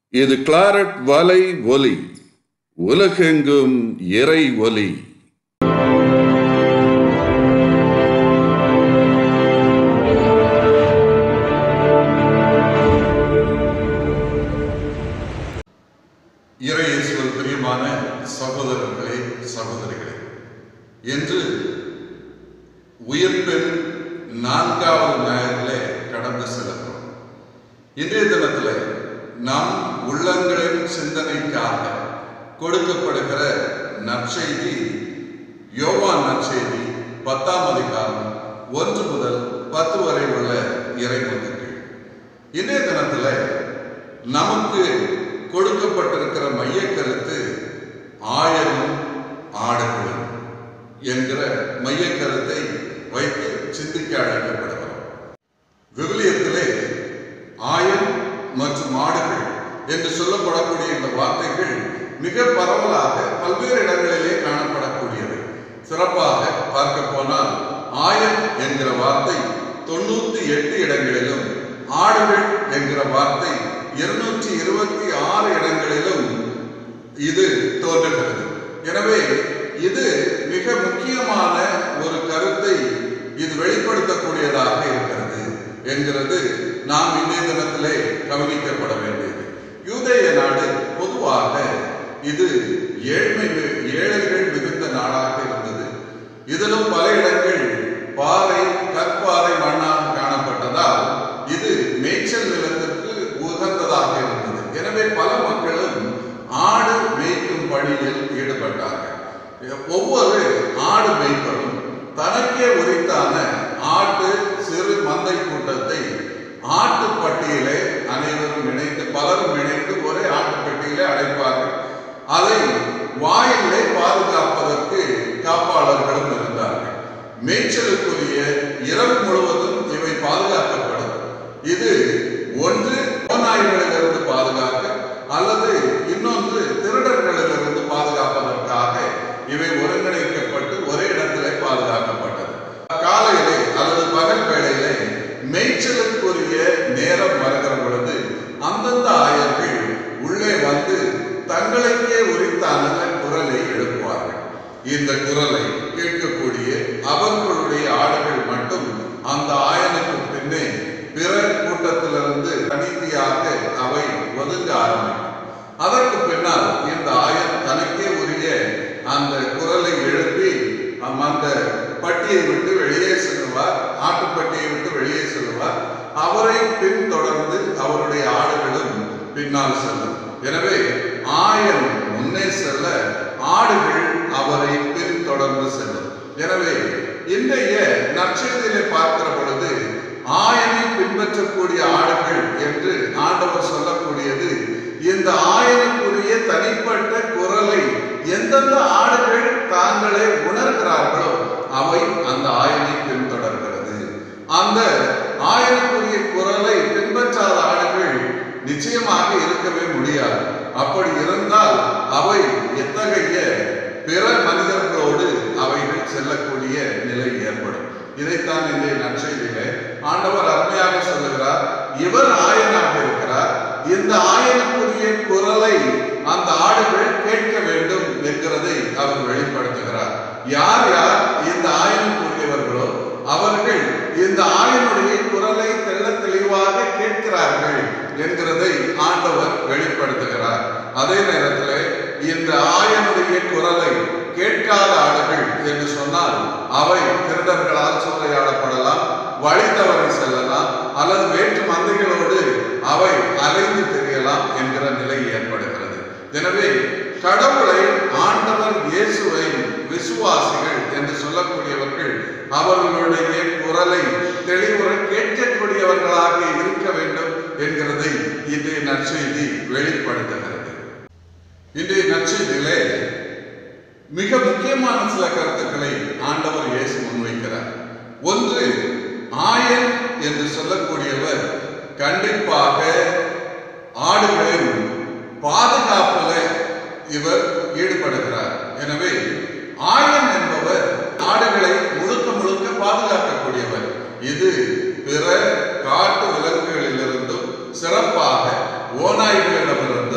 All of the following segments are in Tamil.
இது கிளாரட் வலை ஒலி உலகெங்கும் இறை ஒலி இறையேசுவல் பிரியமான சகோதரர்களே சகோதரிகளே என்று உயிர்ப்பெண் நான்காவது ஞாயிறிலே கடந்து செல்கிறோம் இன்றைய தினத்தில் நம் உள்ளங்களின் சிந்தனைக்காக கொடுக்கப்படுகிற நற்செய்தி யோவான் நற்செய்தி பத்தாம் அதிகாரம் ஒன்று முதல் பத்து வரை உள்ள இறைமுத்துக்கள் இன்றைய தினத்தில் நமக்கு கொடுக்கப்பட்டிருக்கிற மைய கருத்து ஆயரும் ஆடுகளும் என்கிற மைய கருத்தை வைத்து சிந்திக்க அழைக்கப்படுகிறோம் விவிலியத்திலே ஆயன் மற்றும் ஆடுகள் என்று சொல்லப்படக்கூடிய இந்த வார்த்தைகள் மிக பரவலாக பல்வேறு இடங்களிலே காணப்படக்கூடியவை சிறப்பாக பார்க்க போனால் ஆயன் என்கிற வார்த்தை தொண்ணூத்தி எட்டு இடங்களிலும் ஆடுகள் என்கிற வார்த்தை இருநூற்றி இருபத்தி ஆறு இடங்களிலும் இது தோன்றுகிறது எனவே இது மிக முக்கியமான ஒரு கருத்தை இது வெளிப்படுத்தக்கூடியதாக இருக்கிறது என்கிறது நாம் இன்றைய தினத்திலே கவனிக்கப்பட வேண்டியது யூதேய நாடு பொதுவாக இது ஏழ்மை ஏழைகள் மிகுந்த நாடாக இருந்தது இதிலும் பல இடங்கள் பாறை கற்பாறை மண்ணாக காணப்பட்டதால் இது மேய்ச்சல் நிலத்திற்கு உகந்ததாக இருந்தது எனவே பல மக்களும் ஆடு மேய்க்கும் பணியில் ஈடுபட்டார்கள் ஒவ்வொரு ஆடு மேய்ப்பரும் தனக்கே உரித்தான ஆட்டு சிறு மந்தை கூட்டத்தை ஆட்டு பட்டியலை அனைவரும் இணைந்து பலரும் இணைந்து ஒரே ஆட்டுப்பட்டியலை அடைப்பார்கள் அதை வாயிலே பாதுகாப்பதற்கு காப்பாளர்களும் இருந்தார்கள் மேய்ச்சலுக்குரிய இரவு முழுவதும் இவை பாதுகாக்கப்படும் இது ஒன்று ஓநாய்களிலிருந்து பாதுகாக்க அல்லது இன்னொன்று திருடர்களிலிருந்து பாதுகாப்பதற்காக இவை ஒருங்கிணைக்கப்பட்டு ஒரே இடத்திலே பாதுகாக்கப்பட்டது காலையிலே அல்லது பகல் வேளையிலே மேய்ச்சலுக்குரிய நேரம் வருகிற பொழுது அந்தந்த ஆயர்கள் உள்ளே வந்து தங்களுக்கே உரித்தான குரலை எழுப்புவார்கள் இந்த குரலை கேட்கக்கூடிய அவர்களுடைய ஆடுகள் மட்டும் அந்த ஆயனுக்கு பின்னே பிற கூட்டத்திலிருந்து தனித்தியாக அவை ஒதுங்க ஆரம்பிக்கும் அதற்கு பின்னால் இந்த ஆயன் தனக்கே உரிய அந்த குரலை எழுப்பி அந்த பட்டியை விட்டு வெளியே செல்லுவார் ஆட்டுப்பட்டியை விட்டு வெளியே செல்லுவார் அவரை பின்தொடர்ந்து அவருடைய ஆடுகளும் பின்னால் செல்லும் எனவே ஆயன் முன்னே செல்ல ஆடுகள் அவரை பின்தொடர்ந்து செல்லும் எனவே இன்றைய நற்செய்தியிலே பார்க்கிற பொழுது ஆயனை பின்பற்றக்கூடிய ஆடுகள் என்று ஆண்டவர் சொல்லக்கூடியது இந்த ஆயனுக்குரிய தனிப்பட்ட குரலை எந்தெந்த ஆடுகள் தாங்களே உணர்கிறார்களோ அவை அந்த ஆயனை பின்தொடர்கிறது அந்த ஆயனுக்குரிய குரலை பின்பற்றாத ஆடுகள் நிச்சயமாக இருக்கவே முடியாது அப்படி இருந்தால் அவை எத்தகைய பிற மனிதர்களோடு அவைகள் செல்லக்கூடிய நிலை ஏற்படும் இதைத்தான் இந்த நற்செய்தியிலே ஆண்டவர் அருமையாக சொல்லுகிறார் இவர் ஆயனாக இருக்கிறார் இந்த ஆயனுக்குரிய குரலை அந்த ஆடுகள் கேட்க வேண்டும் என்கிறதை அவர் வெளிப்படுத்துகிறார் யார் யார் இந்த ஆயனுக்குரியவர்களோ அவர்கள் இந்த ஆயனுடைய குரலை தெள்ள தெளிவாக கேட்கிறார்கள் என்கிறதை ஆண்டவர் வெளிப்படுத்துகிறார் அதே நேரத்தில் இந்த ஆயனுடைய குரலை கேட்காத ஆடுகள் என்று சொன்னால் அவை திருடர்களால் சூறையாடப்படலாம் வழி தவறி செல்லலாம் அல்லது வேற்று மந்தைகளோடு அவை அலைந்து தெரியலாம் என்கிற நிலை ஏற்படுகிறது எனவே கடவுளை ஆண்டவர் இயேசுவை விசுவாசிகள் என்று சொல்லக்கூடியவர்கள் அவர்களுடைய குரலை தெளிவுற கேட்கக்கூடியவர்களாக இருக்க வேண்டும் என்கிறதை இன்றைய நற்செய்தி வெளிப்படுத்துகிறது இன்றைய நற்செய்தியிலே மிக முக்கியமான சில கருத்துக்களை ஆண்டவர் இயேசு முன்வைக்கிறார் ஒன்று ஆயன் என்று சொல்லக்கூடியவர் கண்டிப்பாக ஆடுகளின் பாதுகாப்புல இவர் ஈடுபடுகிறார் எனவே ஆயன் என்பவர் ஆடுகளை முழுக்க முழுக்க பாதுகாக்கக்கூடியவர் இது பிற காட்டு விலங்குகளிலிருந்தும் சிறப்பாக ஓநாய்களிடமிருந்தும்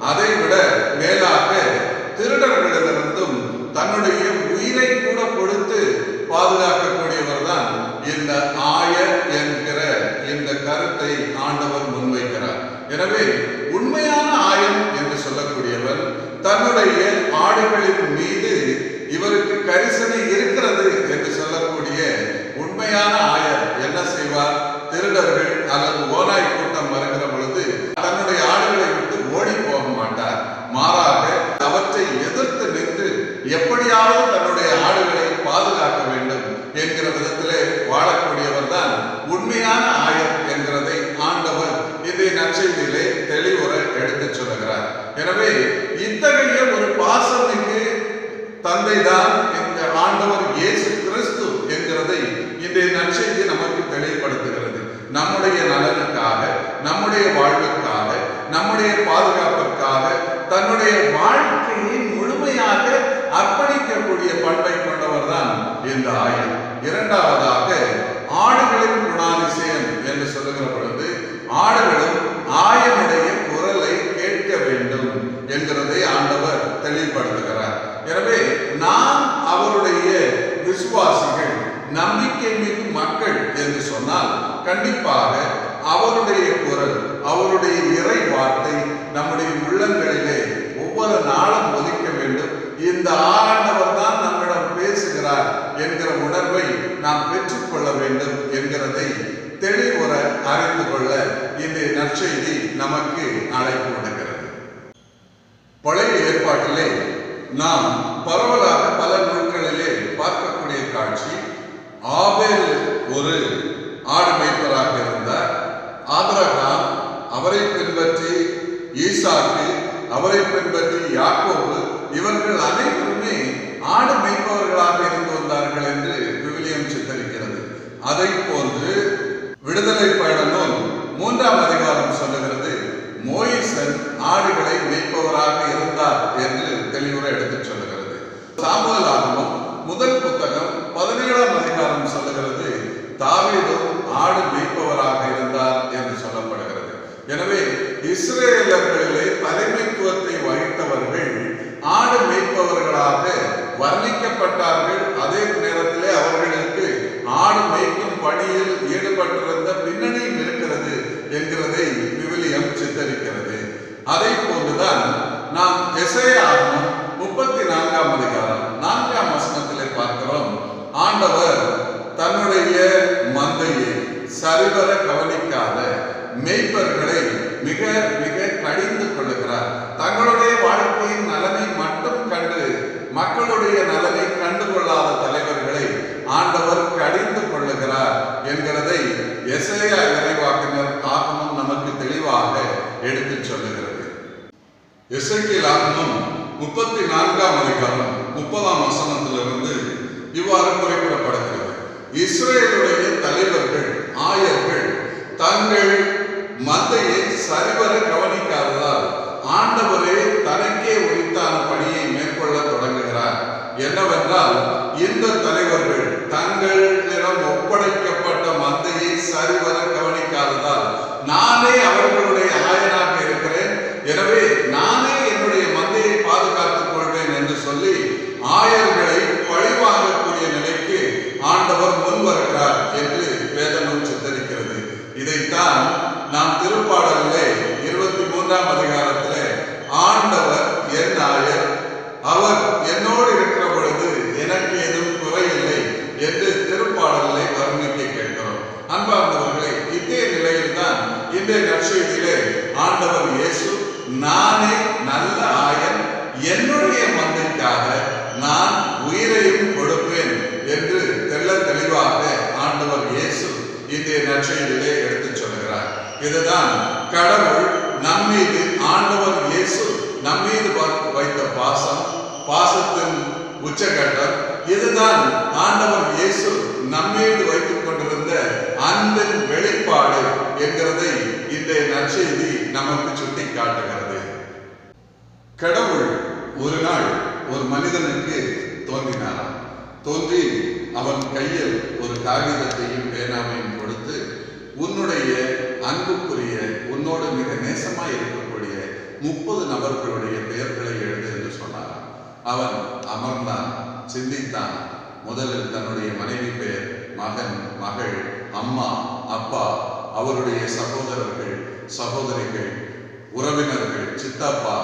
அதை விட மேலாக திருடர்களிடமிருந்தும் தன்னுடைய உயிரை கூட கொடுத்து பாதுகாக்கக்கூடியவர் தான் இந்த ஆயர் என்கிற இந்த கருத்தை ஆண்டவர் முன்வைக்கிறார் எனவே உண்மையான ஆயன் என்று சொல்லக்கூடியவர் தன்னுடைய ஆடுகளின் மீது இவருக்கு கரிசனை இருக்கிறது என்று சொல்லக்கூடிய உண்மையான ஆயர் என்ன செய்வார் திருடர்கள் அல்லது ஓநாய் கூட்டம் வருகிற பொழுது தன்னுடைய ஆடுகளை விட்டு ஓடி போக மாட்டார் மாறாக அவற்றை எதிர்த்து நின்று எப்படியாவது தன்னுடைய ஆடுகளை பாதுகாக்க வேண்டும் என்கிற விதத்திலே வாழக்கூடியவர் தான் உண்மையான ஆயர் என்கிறதை ஆண்டவர் இன்றைய நற்செய்தியிலே தெளிவுற எடுத்துச் சொல்லுகிறார் எனவே இத்தகைய ஒரு பாசமிகு தந்தை தான் இந்த ஆண்டவர் இயேசு கிறிஸ்து என்கிறதை இன்றைய நற்செய்தி நமக்கு தெளிவுபடுத்துகிறது நம்முடைய நலனுக்காக நம்முடைய வாழ்வுக்காக நம்முடைய பாதுகாப்பிற்காக தன்னுடைய வாழ்க்கையை முழுமையாக அர்ப்பணிக்கக்கூடிய பண்பை கொண்டவர் தான் இந்த ஆயர் இரண்டாவதாக ஆடுகளின் குணாதிசயம் என்று சொல்லுகிற பொழுது ஆடுகளும் ஆயனுடைய குரலை கேட்க வேண்டும் என்கிறதை ஆண்டவர் தெளிவுபடுத்துகிறார் எனவே நாம் அவருடைய விசுவாசிகள் நம்பிக்கை மிகு மக்கள் என்று சொன்னால் கண்டிப்பாக அவருடைய குரல் அவருடைய இறை வார்த்தை நம்முடைய உள்ளங்களிலே ஒவ்வொரு நாளும் ஒலிக்க வேண்டும் இந்த ஆண்டவர் தான் நம்மிடம் பேசுகிறார் என்கிற உணர்வை நாம் பெற்றுக்கொள்ள வேண்டும் என்கிறதை தெளிவுற அறிந்து கொள்ள இந்த நற்செய்தி நமக்கு அழைப்பு விடுகிறது பழைய ஏற்பாட்டிலே நாம் பரவலாக பல நூல்களிலே பார்க்கக்கூடிய காட்சி ஆபேல் ஒரு ஆடு மேய்ப்பராக இருந்தார் ஆபிரகாம் அவரை பின்பற்றி ஈசாக்கு அவரை பின்பற்றி யாக்கோபு இவர்கள் அனைவருமே ஆடு மேய்ப்பவர்களாக இருந்து வந்தார்கள் என்று விவிலியம் சித்தரிக்கிறது அதை போன்று விடுதலை பயண நூல் மூன்றாம் அதிகாரம் சொல்லுகிறது மோயிசன் ஆடுகளை மேய்ப்பவராக இருந்தார் என்று தெளிவுரை எடுத்துச் சொல்லுகிறது சாமுவேல் ஆகமம் முதல் புத்தகம் பதினேழாம் அதிகாரம் சொல்லுகிறது தாவீதும் ஆடு மேய்ப்பவராக இருந்தார் என்று சொல்லப்படுகிறது எனவே இஸ்ரேலர்களிலே தலைமைத்துவத்தை வகித்தவர்கள் ஆடு மேய்ப்பவர்களாக வர்ணிக்கப்பட்டார்கள் அதே நேரத்திலே அவர்களுக்கு ஆடு மேய்க்கும் பணியில் ஈடுபட்டிருந்த பின்னணியும் இருக்கிறது என்கிறதை விவிலியம் சித்தரிக்கிறது அதை போன்றுதான் நாம் எசையாகமும் முப்பத்தி நான்காம் அதிகாரம் நான்காம் வசனத்திலே பார்க்கிறோம் ஆண்டவர் தன்னுடைய மந்தையை சரிவர கவனிக்காத மெய்ப்பர்களை மிக மிக கடிந்து கொள்ளுகிறார் தங்களுடைய வாழ்க்கையின் நலனை மட்டும் கண்டு மக்களுடைய நலனை கண்டுகொள்ளாத தலைவர்களை ஆண்டவர் கடிந்து கொள்ளுகிறார் என்கிறதை எசையா இறைவாக்கினர் ஆகமும் நமக்கு தெளிவாக எடுத்துச் சொல்லுகிறது எசைக்கியல் ஆகமும் முப்பத்தி நான்காம் அதிகாரம் முப்பதாம் வசனத்திலிருந்து இவ்வாறு குறிப்பிடப்படுகிறது இஸ்ரேலுடைய தலைவர்கள் ஆயர்கள் தங்கள் மந்தையை சரிவர கவனிக்காததால் ஆண்டவரே தனக்கே உரித்தான பணியை மேற்கொள்ள தொடங்குகிறார் என்னவென்றால் இந்த தலைவர்கள் தங்களிடம் ஒப்படைக்கப்பட்ட மந்தையை சரிவர கவனிக்காததால் நானே அவர்களுடைய ஆயனாக இருக்கிறேன் எனவே நானே என்னுடைய மந்தையை பாதுகாத்துக் கொள்வேன் என்று சொல்லி ஆயர்களை பழிவாங்கக்கூடிய நிலைக்கு ஆண்டவர் முன் வருகிறார் என்று வேதநூல் சித்தரிக்கிறது இதைத்தான் நாம் திருப்பாடலிலே இருபத்தி மூன்றாம் அதிகாரத்திலே ஆண்டவர் என் ஆயர் அவர் என்னோடு இருக்கிற பொழுது எனக்கு எதுவும் குறையில்லை என்று திருப்பாடலை வர்ணிக்க கேட்கிறோம் அன்பார்ந்தவர்களே இதே நிலையில்தான் இன்றைய நற்செய்தியிலே ஆண்டவர் இயேசு நானே நல்ல ஆயன் என்னுடைய மந்தைக்காக நான் உயிரையும் கொடுப்பேன் என்று தெள்ள தெளிவாக ஆண்டவர் இயேசு இன்றைய நற்செய்தியிலே எடுத்துச் சொல்கிறார் இதுதான் கடவுள் நம்மீது ஆண்டவர் இயேசு நம்மீது வ- வைத்த பாசம் பாசத்தின் உச்சகட்டம் இதுதான் ஆண்டவர் இயேசு நம்மீது வைத்துக் கொண்டிருந்த அன்பின் வெளிப்பாடு என்கிறதை இன்றைய நற்செய்தி நமக்கு சுட்டி காட்டுகிறது கடவுள் ஒரு நாள் ஒரு மனிதனுக்கு தோன்றினாராம் தோன்றி அவன் கையில் ஒரு காகிதத்தையும் பேனாவையும் கொடுத்து உன்னுடைய அன்புக்குரிய உன்னோடு மிக நேசமாய் இருக்கக்கூடிய முப்பது நபர்களுடைய பெயர்களை எழுது என்று சொன்னார் அவன் அமர்ந்தான் சிந்தித்தான் முதலில் தன்னுடைய மனைவி பெயர் மகன் மகள் அம்மா அப்பா அவருடைய சகோதரர்கள் சகோதரிகள் உறவினர்கள் சித்தப்பா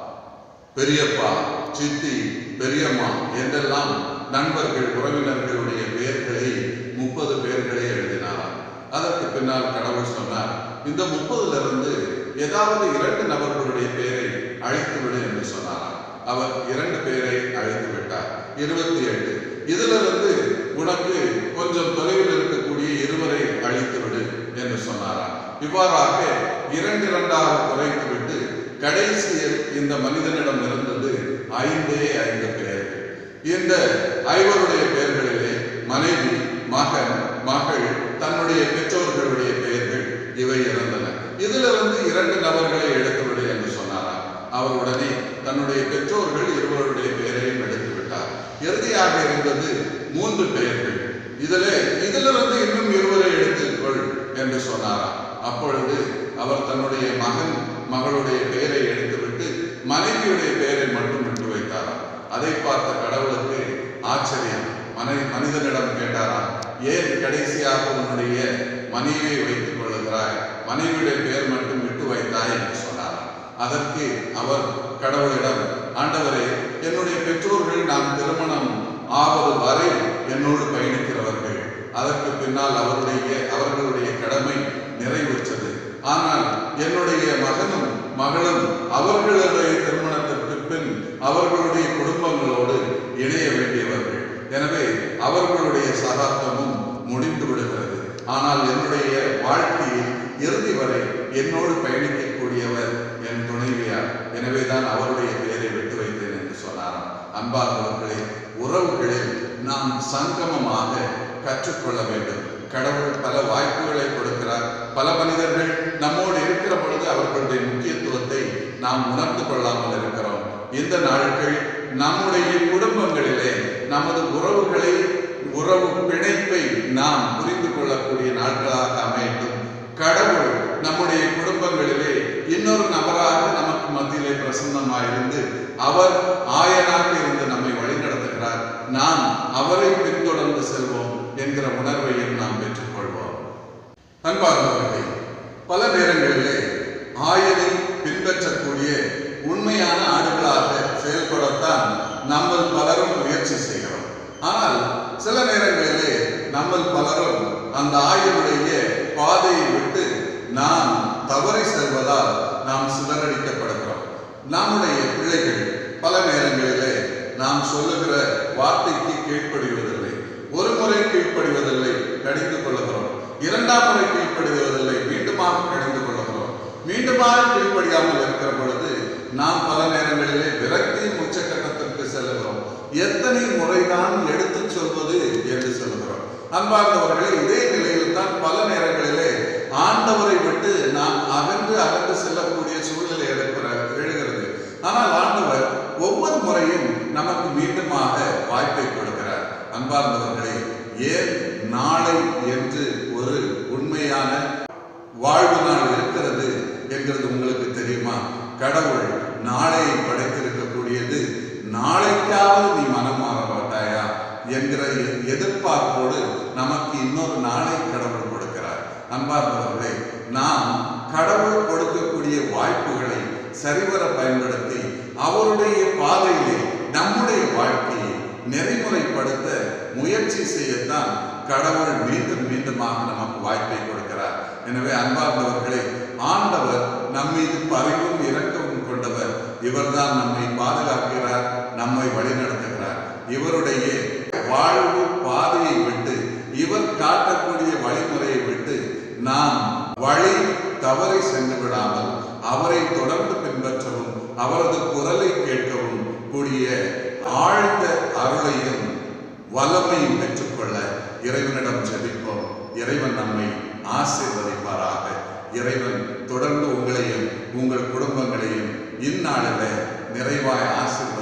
பெரியப்பா சித்தி பெரியம்மா என்றெல்லாம் நண்பர்கள் உறவினர்களுடைய பெயர்களை முப்பது பேர்களை எழுதினாராம் அதற்கு பின்னால் கடவுள் சொன்னார் இந்த முப்பதுல இருந்து ஏதாவது இரண்டு நபர்களுடைய பெயரை அழைத்து விடு என்று சொன்னாராம் அவர் இரண்டு பேரை அழைத்து விட்டார் இருபத்தி எட்டு இதுல இருந்து உனக்கு கொஞ்சம் தொலைவில் இருக்கக்கூடிய இருவரை அழைத்து விடு என்று சொன்னாராம் இவ்வாறாக இரண்டு இரண்டாக குறைத்து விட்டு கடைசியில் இந்த மனிதனிடம் இருந்தது ஐந்தே ஐந்து பெயர்கள் இந்த ஐவருடைய பெயர்களிலே மனைவி மகன் மகள் தன்னுடைய பெற்றோர்களுடைய பெயர்கள் இவை இருந்தன இதிலிருந்து இரண்டு நபர்களை எடுத்துவிடு என்று சொன்னாராம் அவர் உடனே தன்னுடைய பெற்றோர்கள் இருவருடைய பெயரையும் எடுத்து விட்டார் இறுதியாக இருந்தது மூன்று பெயர்கள் இதிலே இதிலிருந்து இன்னும் இருவரை எடுத்துக்கொள் என்று சொன்னாராம் அப்பொழுது அவர் தன்னுடைய மகன் மகளுடைய பெயரை எடுத்துவிட்டு மனைவியுடைய பெயரை மட்டும் விட்டு வைத்தாராம் அதை பார்த்த கடவுளுக்கு ஆச்சரியம் மனை மனிதனிடம் கேட்டாராம் ஏன் கடைசியாக உன்னுடைய மனைவியை வைத்துக் கொள்ளுகிறாய் மனைவியுடைய பெயர் மட்டும் விட்டு வைத்தாய் என்று சொன்னாராம் அதற்கு அவர் கடவுளிடம் ஆண்டவரே என்னுடைய பெற்றோர்கள் நான் திருமணம் ஆவது வரை என்னோடு பயணிக்கிறவர்கள் அதற்கு பின்னால் அவருடைய அவர்களுடைய கடமை நிறைவேற்றது ஆனால் என்னுடைய மகனும் மகளும் அவர்களுடைய திருமணத்திற்கு பின் அவர்களுடைய குடும்பங்களோடு இணைய வேண்டியவர்கள் எனவே அவர்களுடைய சகாப்தமும் முடிந்து விடுகிறது ஆனால் என்னுடைய வாழ்க்கையில் இறுதி வரை என்னோடு பயணிக்கக்கூடியவர் என் துணைவியார் எனவேதான் அவருடைய பெயரை விட்டு வைத்தேன் என்று சொன்னாராம் அன்பார்ந்தவர்களே உறவுகளில் நாம் சங்கமமாக கற்றுக்கொள்ள வேண்டும் கடவுள் பல வாய்ப்புகளை கொடுக்கிறார் பல மனிதர்கள் நம்மோடு இருக்கிற பொழுது அவர்களுடைய முக்கியத்துவத்தை நாம் உணர்ந்து கொள்ளாமல் இருக்கிறோம் இந்த நாட்கள் நம்முடைய குடும்பங்களிலே நமது உறவுகளை உறவு பிணைப்பை நாம் புரிந்து கொள்ளக்கூடிய நாட்களாக அமையட்டும் கடவுள் நம்முடைய குடும்பங்களிலே இன்னொரு நபராக நமக்கு மத்தியிலே பிரசன்னமாயிருந்து அவர் ஆயனாக இருந்து நம்மை வழிநடத்துகிறார் நாம் அவரை பின்தொடர்ந்து செல்வோம் என்கிற உணர்வையும் நாம் பெற்றுக்கொள்வோம் அன்பார்ந்தவர்களே பல நேரங்களிலே ஆயனை பின்பற்றக்கூடிய உண்மையான ஆடுகளாக செயல்படத்தான் நம்ம பலரும் முயற்சி செய்கிறோம் ஆனால் சில நேரங்களிலே நம்ம பலரும் அந்த ஆயனுடைய பாதையை விட்டு நாம் தவறி செல்வதால் நாம் சிதறடிக்கப்படுகிறோம் நம்முடைய பிள்ளைகள் பல நேரங்களிலே நாம் சொல்லுகிற வார்த்தைக்கு கீழ்ப்படிவதில்லை ஒரு முறை கீழ்ப்படிவதில்லை கடிந்து கொள்ளுகிறோம் இரண்டாம் முறை கீழ்ப்படிவதில்லை மீண்டுமாக கடிந்து கொள்ளுகிறோம் மீண்டுமாக கீழ்ப்படியாமல் இருக்கிற பொழுது நாம் பல நேரங்களிலே விரக்தியின் உச்சக்கட்டத்திற்கு செல்லுகிறோம் எத்தனை முறைதான் எடுத்துச் சொல்வது என்று சொல்லுகிறோம் அன்பார்ந்தவர்களே இதே நிலையில் தான் பல நேரங்களிலே ஆண்டவரை விட்டு நாம் அகன்று அகன்று செல்லக்கூடிய சூழ்நிலை எடுக்கிற எழுகிறது ஆனால் ஆண்டவர் ஒவ்வொரு முறையும் நமக்கு மீண்டுமாக வாய்ப்பை கொடுக்கிறார் அன்பார்ந்தவர்களே ஏன் நாளை என்று ஒரு உண்மையான வாழ்வு நாள் இருக்கிறது என்கிறது உங்களுக்கு தெரியுமா கடவுள் நாளையை படைத்திருக்கக்கூடியது நாளைக்காவது நீ மனம் மாற மாட்டாயா என்கிற எ- எதிர்பார்ப்போடு நமக்கு இன்னொரு நாளை கடவுள் கொடுக்கிறார் அன்பார்ந்தவர்களே நாம் கடவுள் கொடுக்கக்கூடிய வாய்ப்புகளை சரிவர பயன்படுத்தி அவருடைய பாதையிலே நம்முடைய வாழ்க்கையை நெறிமுறைப்படுத்த முயற்சி செய்யத்தான் கடவுள் மீண்டும் மீண்டுமாக நமக்கு வாய்ப்பை கொடுக்கிறார் எனவே அன்பார்ந்தவர்களே ஆண்டவர் நம்மீது பரிவும் இரக்கமும் கொண்டவர் இவர்தான் நம்மை பாதுகாக்கிறார் நம்மை வழிநடத்துகிறார் இவருடைய வாழ்வு பாதையை விட்டு இவர் காட்டக்கூடிய வழிமுறையை விட்டு நாம் வழி தவறை சென்று விடாமல் அவரை தொடர்ந்து பின்பற்றவும் அவரது குரலை கேட்கவும் கூடிய ஆழ்ந்த அருளையும் வல்லமையும் பெற்றுக்கொள்ள இறைவனிடம் ஜெபிப்போம் இறைவன் நம்மை ஆசீர்வதிப்பாராக இறைவன் தொடர்ந்து உங்களையும் உங்கள் குடும்பங்களையும் இந்நாளில் நிறைவாய் ஆசீர்வதி